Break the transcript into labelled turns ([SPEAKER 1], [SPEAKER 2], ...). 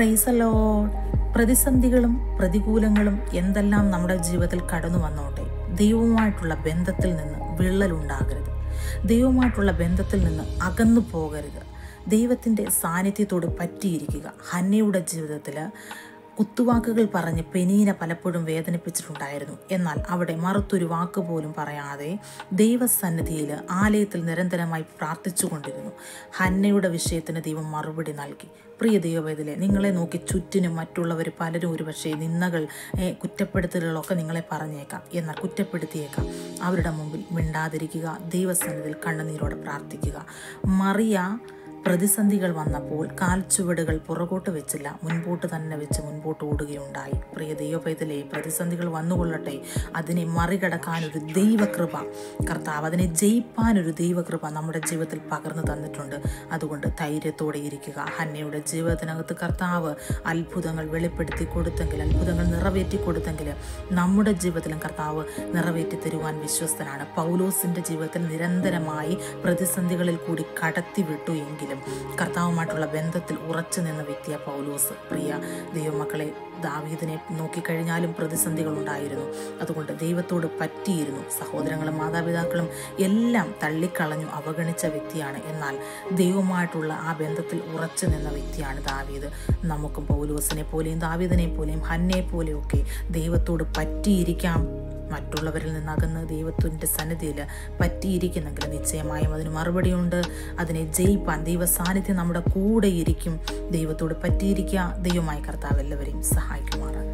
[SPEAKER 1] പ്രൈസലോ പ്രതിസന്ധികളും പ്രതികൂലങ്ങളും എന്തെല്ലാം നമ്മുടെ ജീവിതത്തിൽ കടന്നു വന്നോട്ടെ ദൈവവുമായിട്ടുള്ള ബന്ധത്തിൽ നിന്ന് വിള്ളലുണ്ടാകരുത് ദൈവവുമായിട്ടുള്ള ബന്ധത്തിൽ നിന്ന് അകന്നു പോകരുത് ദൈവത്തിൻ്റെ സാന്നിധ്യത്തോട് പറ്റിയിരിക്കുക ഹന്നയുടെ ജീവിതത്തിൽ കുത്തുവാക്കുകൾ പറഞ്ഞ് പെനീന പലപ്പോഴും വേദനിപ്പിച്ചിട്ടുണ്ടായിരുന്നു എന്നാൽ അവിടെ മറുത്തൊരു വാക്ക് പോലും പറയാതെ ദൈവസന്നിധിയിൽ ആലയത്തിൽ നിരന്തരമായി പ്രാർത്ഥിച്ചുകൊണ്ടിരുന്നു ഹന്നയുടെ വിഷയത്തിന് ദൈവം മറുപടി നൽകി പ്രിയ ദൈവവേദലെ നിങ്ങളെ നോക്കി ചുറ്റിനും മറ്റുള്ളവർ പലരും ഒരുപക്ഷെ നിന്നകൾ ഏ, കുറ്റപ്പെടുത്തലുകളൊക്കെ നിങ്ങളെ പറഞ്ഞേക്കാം എന്നാൽ കുറ്റപ്പെടുത്തിയേക്കാം അവരുടെ മുമ്പിൽ മിണ്ടാതിരിക്കുക ദൈവസന്നിധിയിൽ കണ്ണുനീരോടെ പ്രാർത്ഥിക്കുക മറിയ പ്രതിസന്ധികൾ വന്നപ്പോൾ കാൽച്ചുവടുകൾ പുറകോട്ട് വെച്ചില്ല മുൻപോട്ട് തന്നെ വെച്ച് മുൻപോട്ട് ഓടുകയുണ്ടായി പ്രിയ ദൈവപൈതലെ പ്രതിസന്ധികൾ വന്നുകൊള്ളട്ടെ അതിനെ മറികടക്കാനൊരു ദൈവകൃപ കർത്താവ് അതിനെ ജയിപ്പാനൊരു ദൈവകൃപ നമ്മുടെ ജീവിതത്തിൽ പകർന്നു തന്നിട്ടുണ്ട് അതുകൊണ്ട് ധൈര്യത്തോടെ ഇരിക്കുക ഹന്നയുടെ ജീവിതത്തിനകത്ത് കർത്താവ് അത്ഭുതങ്ങൾ വെളിപ്പെടുത്തി കൊടുത്തെങ്കിൽ അത്ഭുതങ്ങൾ നിറവേറ്റി കൊടുത്തെങ്കിൽ നമ്മുടെ ജീവിതത്തിലും കർത്താവ് നിറവേറ്റി തരുവാൻ വിശ്വസ്തനാണ് പൗലോസിൻ്റെ ജീവിതത്തിൽ നിരന്തരമായി പ്രതിസന്ധികളിൽ കൂടി കടത്തിവിട്ടു എങ്കിലും കർത്താവുമായിട്ടുള്ള ബന്ധത്തിൽ ഉറച്ചു നിന്ന വ്യക്തിയ പൗലോസ് പ്രിയ ദൈവമക്കളെ ദാവീദിനെ നോക്കിക്കഴിഞ്ഞാലും പ്രതിസന്ധികൾ ഉണ്ടായിരുന്നു അതുകൊണ്ട് ദൈവത്തോട് പറ്റിയിരുന്നു സഹോദരങ്ങളും മാതാപിതാക്കളും എല്ലാം തള്ളിക്കളഞ്ഞു അവഗണിച്ച വ്യക്തിയാണ് എന്നാൽ ദൈവമായിട്ടുള്ള ആ ബന്ധത്തിൽ ഉറച്ചു നിന്ന വ്യക്തിയാണ് ദാവീദ് നമുക്കും പൗലോസിനെ പോലെയും ദാവീദിനെ പോലെയും ഹന്നെ പോലെയൊക്കെ ദൈവത്തോട് പറ്റിയിരിക്കാം മറ്റുള്ളവരിൽ നിന്നകന്ന് ദൈവത്തിൻ്റെ സന്നിധിയിൽ പറ്റിയിരിക്കുന്നെങ്കിൽ നിശ്ചയമായും അതിന് മറുപടിയുണ്ട് അതിനെ ജയിപ്പാൻ ദൈവ സാന്നിധ്യം നമ്മുടെ കൂടെ ഇരിക്കും ദൈവത്തോട് പറ്റിയിരിക്കുക ദൈവമായ കർത്താവ് എല്ലാവരെയും സഹായിക്കുമാറാണ്